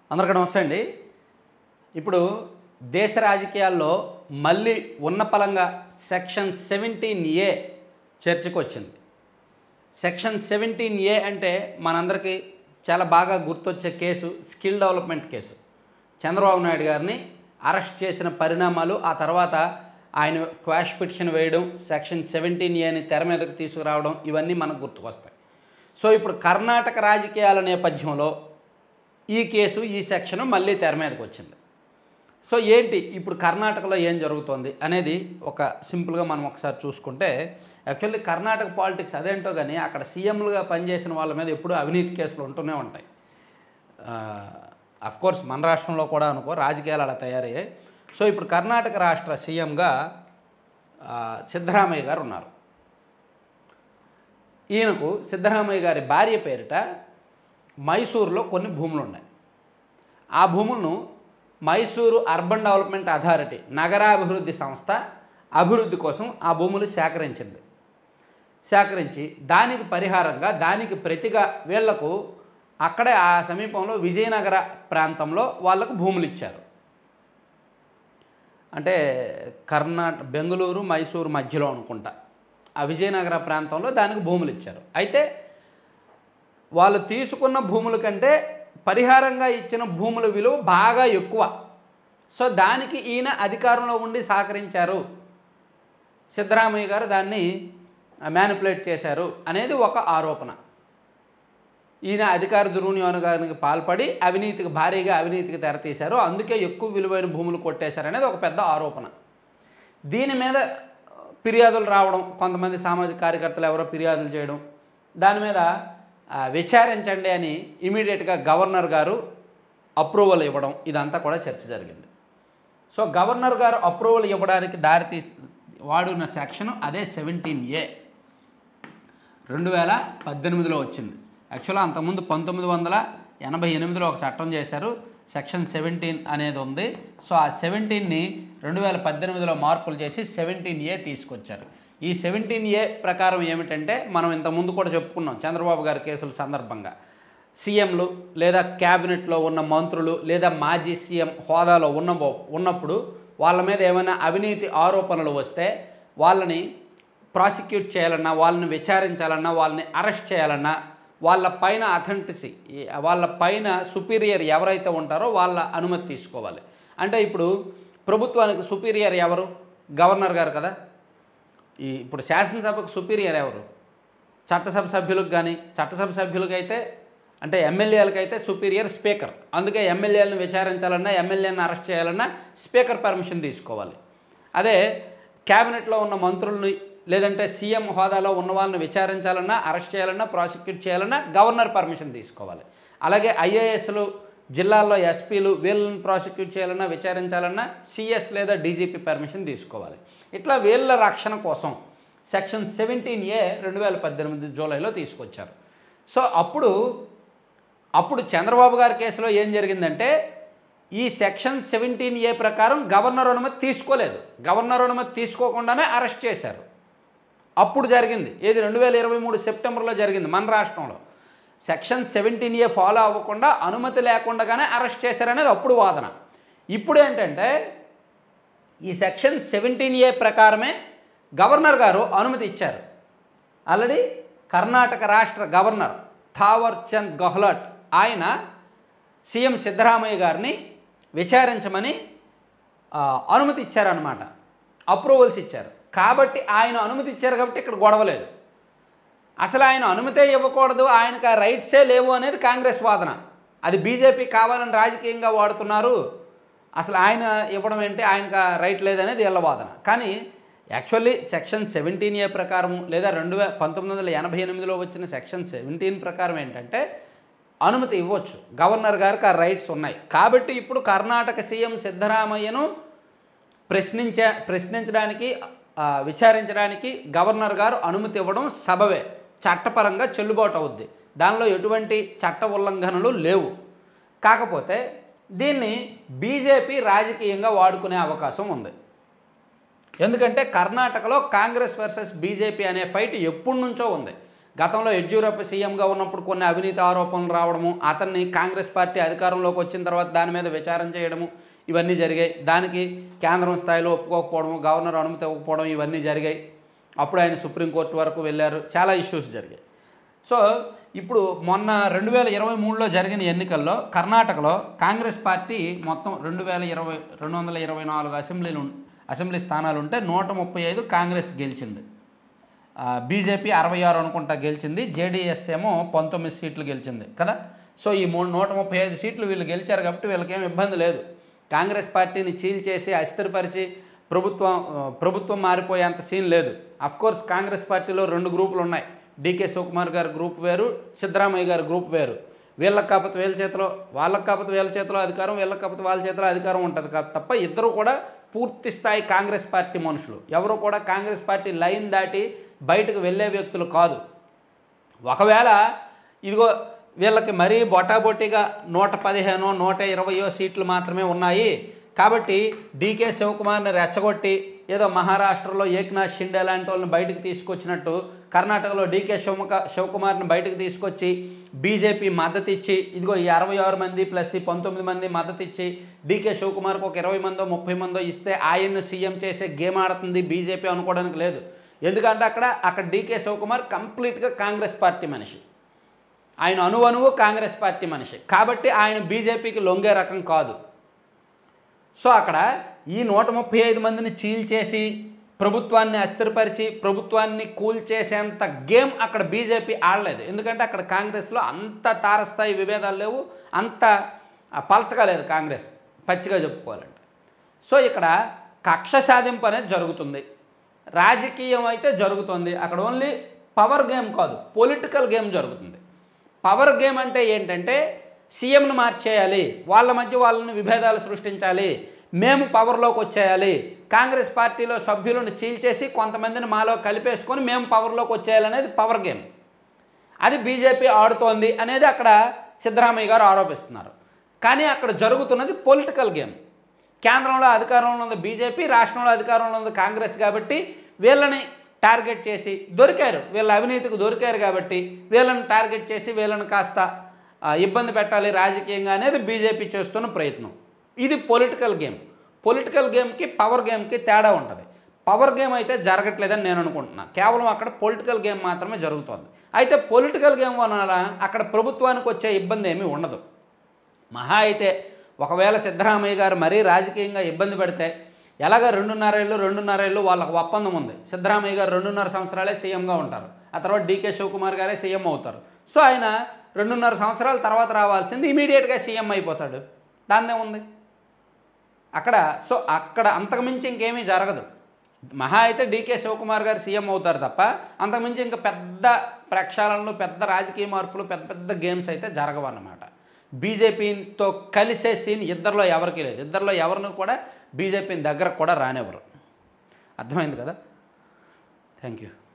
అందరికీ నమస్తే అండి ఇప్పుడు దేశ రాజకీయాల్లో మళ్ళీ ఉన్న పలంగా సెక్షన్ సెవెంటీన్ ఏ చర్చకు వచ్చింది సెక్షన్ సెవెంటీన్ ఏ అంటే మనందరికీ చాలా బాగా గుర్తొచ్చే case skill development case Chandrababu Naidu గారిని అరెస్ట్ చేసిన పరిణామాలు ఆ తర్వాత ఆయన క్వాష్ పిటిషన్ వేయడం సెక్షన్ సెవెంటీన్ ఏని తెర మీదకు తీసుకురావడం ఇవన్నీ మనకు గుర్తుకొస్తాయి సో ఇప్పుడు కర్ణాటక రాజకీయాల నేపథ్యంలో ఈ కేసు ఈ సెక్షన్ మళ్ళీ తెర మీదకి వచ్చింది సో ఏంటి ఇప్పుడు కర్ణాటకలో ఏం జరుగుతోంది అనేది ఒక సింపుల్గా మనం ఒకసారి చూసుకుంటే యాక్చువల్లీ కర్ణాటక పాలిటిక్స్ అదేంటో కానీ అక్కడ సీఎంలుగా పనిచేసిన వాళ్ళ మీద ఎప్పుడూ అవినీతి కేసులు ఉంటూనే ఉంటాయి కోర్స్ మన రాష్ట్రంలో కూడా అనుకో రాజకీయాలు అలా తయారయ్యాయి సో ఇప్పుడు కర్ణాటక రాష్ట్ర సీఎంగా ఆ, సిద్ధరామయ్య గారు ఉన్నారు ఈయనకు సిద్ధరామయ్య గారి భార్య పేరిట మైసూరులో కొన్ని భూములు ఉన్నాయి ఆ భూములను మైసూరు అర్బన్ డెవలప్మెంట్ అథారిటీ నగరాభివృద్ధి సంస్థ అభివృద్ధి కోసం ఆ భూములు సేకరించింది సేకరించి దానికి పరిహారంగా దానికి ప్రతిగా వీళ్లకు అక్కడే ఆ సమీపంలో విజయనగర ప్రాంతంలో వాళ్ళకు భూములు ఇచ్చారు అంటే కర్ణాటక బెంగళూరు మైసూరు మధ్యలో అనుకుంటా ఆ విజయనగర ప్రాంతంలో దానికి భూములు ఇచ్చారు అయితే వాళ్ళు తీసుకున్న భూముల కంటే పరిహారంగా ఇచ్చిన భూముల విలువ బాగా ఎక్కువ సో దానికి ఈయన అధికారంలో ఉండి సహకరించారు సిద్ధరామయ్య గారు దాన్ని మ్యానిపులేట్ చేశారు అనేది ఒక ఆరోపణ ఈయన అధికార దుర్వినియోగానికి పాల్పడి అవినీతికి భారీగా అవినీతికి తెరతీశారు అందుకే ఎక్కువ విలువైన భూములు కొట్టేశారు అనేది ఒక పెద్ద ఆరోపణ దీని మీద ఫిర్యాదులు రావడం కొంతమంది సామాజిక కార్యకర్తలు ఎవరో ఫిర్యాదులు చేయడం దాని మీద ఆ, విచారించండి అని ఇమీడియట్గా గవర్నర్ గారు అప్రూవల్ ఇవ్వడం ఇదంతా కూడా చర్చ జరిగింది సో గవర్నర్ గారు అప్రూవల్ ఇవ్వడానికి దారితీసి వాడిన సెక్షన్ అదే సెవెంటీన్ ఏ రెండు వేల పద్దెనిమిదిలో వచ్చింది యాక్చువల్గా అంతకుముందు పంతొమ్మిది వందల ఎనభై ఎనిమిదిలో ఒక చట్టం చేశారు సెక్షన్ సెవెంటీన్ అనేది ఉంది సో ఆ సెవెంటీన్ని రెండు వేల పద్దెనిమిదిలో మార్పులు చేసి సెవెంటీన్ ఏ తీసుకొచ్చారు ఈ సెవెంటీన్ ఏ ప్రకారం ఏమిటంటే మనం ఇంతకుముందు కూడా చెప్పుకున్నాం చంద్రబాబు గారి కేసుల సందర్భంగా సీఎంలు లేదా క్యాబినెట్లో ఉన్న మంత్రులు లేదా మాజీ సీఎం హోదాలో ఉన్న ఉన్నప్పుడు వాళ్ళ మీద ఏమైనా అవినీతి ఆరోపణలు వస్తే వాళ్ళని ప్రాసిక్యూట్ చేయాలన్నా వాళ్ళని విచారించాలన్నా వాళ్ళని అరెస్ట్ చేయాలన్నా వాళ్ళ పైన అథెంటిసి వాళ్ళ పైన సుపీరియర్ ఎవరైతే ఉంటారో వాళ్ళ అనుమతి తీసుకోవాలి అంటే ఇప్పుడు ప్రభుత్వానికి సుపీరియర్ ఎవరు గవర్నర్ గారు కదా ఈ ఇప్పుడు శాసనసభకు సుపీరియర్ ఎవరు చట్టసభ సభ్యులకు కానీ చట్టసభ సభ్యులకి అయితే అంటే ఎమ్మెల్యేలకు అయితే సుపీరియర్ స్పీకర్ అందుకే ఎమ్మెల్యేలను విచారించాలన్నా ఎమ్మెల్యేలను అరెస్ట్ చేయాలన్నా స్పీకర్ పర్మిషన్ తీసుకోవాలి అదే క్యాబినెట్లో ఉన్న మంత్రుల్ని లేదంటే సీఎం హోదాలో ఉన్న వాళ్ళని విచారించాలన్నా అరెస్ట్ చేయాలన్నా ప్రాసిక్యూట్ చేయాలన్నా గవర్నర్ పర్మిషన్ తీసుకోవాలి అలాగే ఐఏఎస్లు జిల్లాల్లో ఎస్పీలు వీళ్ళని ప్రాసిక్యూట్ చేయాలన్నా విచారించాలన్నా సిఎస్ లేదా డీజీపీ పర్మిషన్ తీసుకోవాలి ఇట్లా వీళ్ళ రక్షణ కోసం సెక్షన్ సెవెంటీన్ ఏ రెండు వేల పద్దెనిమిది జూలైలో తీసుకొచ్చారు సో అప్పుడు అప్పుడు చంద్రబాబు గారి కేసులో ఏం జరిగిందంటే ఈ సెక్షన్ సెవెంటీన్ ఏ ప్రకారం గవర్నర్ అనుమతి తీసుకోలేదు గవర్నర్ అనుమతి తీసుకోకుండానే అరెస్ట్ చేశారు అప్పుడు జరిగింది ఏది రెండు వేల ఇరవై మూడు సెప్టెంబర్లో జరిగింది మన రాష్ట్రంలో సెక్షన్ సెవెంటీన్ ఏ ఫాలో అవ్వకుండా అనుమతి లేకుండానే అరెస్ట్ చేశారనేది అప్పుడు వాదన ఇప్పుడు ఏంటంటే ఈ సెక్షన్ సెవెంటీన్ ఏ ప్రకారమే గవర్నర్ గారు అనుమతి ఇచ్చారు ఆల్రెడీ కర్ణాటక రాష్ట్ర గవర్నర్ థావర్ చంద్ గెహ్లోట్ ఆయన సీఎం సిద్ధరామయ్య గారిని విచారించమని ఆ, అనుమతి ఇచ్చారనమాట అప్రూవల్స్ ఇచ్చారు కాబట్టి ఆయన అనుమతి ఇచ్చారు కాబట్టి ఇక్కడ గొడవ లేదు అసలు ఆయన అనుమతే ఇవ్వకూడదు ఆయనకు ఆ రైట్సే లేవు అనేది కాంగ్రెస్ వాదన అది బీజేపీ కావాలని రాజకీయంగా వాడుతున్నారు అసలు ఆయన ఇవ్వడం ఏంటి ఆయనకు ఆ రైట్ లేదనేది వీళ్ళ వాదన కానీ యాక్చువల్లీ సెక్షన్ సెవెంటీన్ ఏ ప్రకారం లేదా రెండు వే పంతొమ్మిది వందల ఎనభై ఎనిమిదిలో వచ్చిన సెక్షన్ సెవెంటీన్ ప్రకారం ఏంటంటే అనుమతి ఇవ్వచ్చు గవర్నర్ గారికి ఆ రైట్స్ ఉన్నాయి కాబట్టి ఇప్పుడు కర్ణాటక సీఎం సిద్ధరామయ్యను ప్రశ్నించ ప్రశ్నించడానికి ఆ, విచారించడానికి గవర్నర్ గారు అనుమతి ఇవ్వడం సబవే చట్టపరంగా చెల్లుబాటు అవుద్ది దానిలో ఎటువంటి చట్ట ఉల్లంఘనలు లేవు కాకపోతే దీన్ని బీజేపీ రాజకీయంగా వాడుకునే అవకాశం ఉంది ఎందుకంటే కర్ణాటకలో కాంగ్రెస్ వర్సెస్ బీజేపీ అనే ఫైట్ ఎప్పటి నుంచో ఉంది గతంలో యడ్యూరప్ప సీఎంగా ఉన్నప్పుడు కొన్ని అవినీతి ఆరోపణలు రావడము అతన్ని కాంగ్రెస్ పార్టీ అధికారంలోకి వచ్చిన తర్వాత దాని మీద విచారం చేయడము ఇవన్నీ జరిగాయి దానికి కేంద్రం స్థాయిలో ఒప్పుకోకపోవడము గవర్నర్ అనుమతి ఇవ్వకపోవడం ఇవన్నీ జరిగాయి అప్పుడు ఆయన సుప్రీంకోర్టు వరకు వెళ్ళారు చాలా ఇష్యూస్ జరిగాయి సో ఇప్పుడు మొన్న రెండు వేల ఇరవై మూడులో జరిగిన ఎన్నికల్లో కర్ణాటకలో కాంగ్రెస్ పార్టీ మొత్తం రెండు వేల ఇరవై రెండు వందల ఇరవై నాలుగు అసెంబ్లీలు ఉన్- అసెంబ్లీ స్థానాలు ఉంటే నూట ముప్పై ఐదు కాంగ్రెస్ గెలిచింది ఆ, బీజేపీ అరవై ఆరు అనుకుంటా గెలిచింది జేడీఎస్ ఏమో పంతొమ్మిది సీట్లు గెలిచింది కదా సో ఈ మూడు నూట ముప్పై ఐదు సీట్లు వీళ్ళు గెలిచారు కాబట్టి వీళ్ళకేం ఇబ్బంది లేదు కాంగ్రెస్ పార్టీని చీల్చేసి అస్థిరపరిచి ప్రభుత్వం ఆ, ప్రభుత్వం మారిపోయేంత సీన్ లేదు కోర్స్ కాంగ్రెస్ పార్టీలో రెండు గ్రూపులు ఉన్నాయి డీకే శివకుమార్ గారి గ్రూప్ వేరు సిద్ధరామయ్య గారి గ్రూప్ వేరు వీళ్ళకి కాకపోతే వీళ్ళ చేతిలో వాళ్ళకి కాకపోతే వీళ్ళ చేతిలో అధికారం వీళ్ళకి కాకపోతే వాళ్ళ చేతిలో అధికారం ఉంటుంది కా- తప్ప ఇద్దరు కూడా పూర్తి స్థాయి కాంగ్రెస్ పార్టీ మనుషులు ఎవరు కూడా కాంగ్రెస్ పార్టీ లైన్ దాటి బయటకు వెళ్ళే వ్యక్తులు కాదు ఒకవేళ ఇదిగో వీళ్ళకి మరీ బొటాబొట్టిగా నూట పదిహేనో నూట ఇరవయో సీట్లు మాత్రమే ఉన్నాయి కాబట్టి డీకే శివకుమార్ని రెచ్చగొట్టి ఏదో మహారాష్ట్రలో ఏక్నాథ్ షిండే లాంటి వాళ్ళని బయటకు తీసుకొచ్చినట్టు కర్ణాటకలో డీకే శివముఖ శివకుమార్ని బయటకు తీసుకొచ్చి బీజేపీ మద్దతు ఇచ్చి ఇదిగో ఈ అరవై ఆరు మంది ప్లస్ ఈ పంతొమ్మిది మంది మద్దతు ఇచ్చి డీకే శివకుమార్కి ఒక ఇరవై మందో ముప్పై మందో ఇస్తే ఆయన్ను సీఎం చేసే గేమ్ ఆడుతుంది బీజేపీ అనుకోవడానికి లేదు ఎందుకంటే అక్కడ అక్కడ డీకే శివకుమార్ కంప్లీట్గా కాంగ్రెస్ పార్టీ మనిషి ఆయన అణువణువు కాంగ్రెస్ పార్టీ మనిషి కాబట్టి ఆయన బీజేపీకి లొంగే రకం కాదు సో అక్కడ ఈ నూట ముప్పై ఐదు మందిని చీల్చేసి ప్రభుత్వాన్ని అస్థిరపరిచి ప్రభుత్వాన్ని కూల్చేసేంత గేమ్ అక్కడ బీజేపీ ఆడలేదు ఎందుకంటే అక్కడ కాంగ్రెస్లో అంత తారస్థాయి విభేదాలు లేవు అంత ఆ, పలచగా లేదు కాంగ్రెస్ పచ్చిగా చెప్పుకోవాలంటే సో ఇక్కడ కక్ష సాధింపు అనేది జరుగుతుంది రాజకీయం అయితే జరుగుతుంది అక్కడ ఓన్లీ పవర్ గేమ్ కాదు పొలిటికల్ గేమ్ జరుగుతుంది పవర్ గేమ్ అంటే ఏంటంటే సీఎంను మార్చేయాలి వాళ్ళ మధ్య వాళ్ళని విభేదాలు సృష్టించాలి మేము పవర్లోకి వచ్చేయాలి కాంగ్రెస్ పార్టీలో సభ్యులను చీల్చేసి కొంతమందిని మాలో కలిపేసుకొని మేము పవర్లోకి వచ్చేయాలనేది పవర్ గేమ్ అది బీజేపీ ఆడుతోంది అనేది అక్కడ సిద్ధరామయ్య గారు ఆరోపిస్తున్నారు కానీ అక్కడ జరుగుతున్నది పొలిటికల్ గేమ్ కేంద్రంలో అధికారంలో ఉంది బీజేపీ రాష్ట్రంలో అధికారంలో ఉంది కాంగ్రెస్ కాబట్టి వీళ్ళని టార్గెట్ చేసి దొరికారు వీళ్ళ అవినీతికి దొరికారు కాబట్టి వీళ్ళని టార్గెట్ చేసి వీళ్ళని కాస్త ఆ, ఇబ్బంది పెట్టాలి రాజకీయంగా అనేది బీజేపీ చేస్తున్న ప్రయత్నం ఇది పొలిటికల్ గేమ్ పొలిటికల్ గేమ్కి పవర్ గేమ్కి తేడా ఉంటుంది పవర్ గేమ్ అయితే జరగట్లేదని నేను అనుకుంటున్నా కేవలం అక్కడ పొలిటికల్ గేమ్ మాత్రమే జరుగుతోంది అయితే పొలిటికల్ గేమ్ వల్ల అక్కడ ప్రభుత్వానికి వచ్చే ఇబ్బంది ఏమీ ఉండదు మహా అయితే ఒకవేళ సిద్ధరామయ్య గారు మరీ రాజకీయంగా ఇబ్బంది పెడితే ఎలాగ రెండున్నరేళ్ళు రెండున్నరేళ్ళు వాళ్ళకు ఒప్పందం ఉంది సిద్ధరామయ్య గారు రెండున్నర సంవత్సరాలే సీఎంగా ఉంటారు ఆ తర్వాత డీకే శివకుమార్ గారే సీఎం అవుతారు సో ఆయన రెండున్నర సంవత్సరాల తర్వాత రావాల్సింది ఇమీడియట్గా సీఎం అయిపోతాడు దాన్నే ఉంది అక్కడ సో అక్కడ అంతకుమించి ఇంకేమీ జరగదు మహా అయితే డీకే శివకుమార్ గారు సీఎం అవుతారు తప్ప అంతకుమించి ఇంకా పెద్ద ప్రక్షాళనలు పెద్ద రాజకీయ మార్పులు పెద్ద పెద్ద గేమ్స్ అయితే జరగవు అన్నమాట బీజేపీతో కలిసే సీన్ ఇద్దరిలో ఎవరికి లేదు ఇద్దరిలో ఎవరిని కూడా బీజేపీని దగ్గరకు కూడా రానివ్వరు అర్థమైంది కదా థ్యాంక్ యూ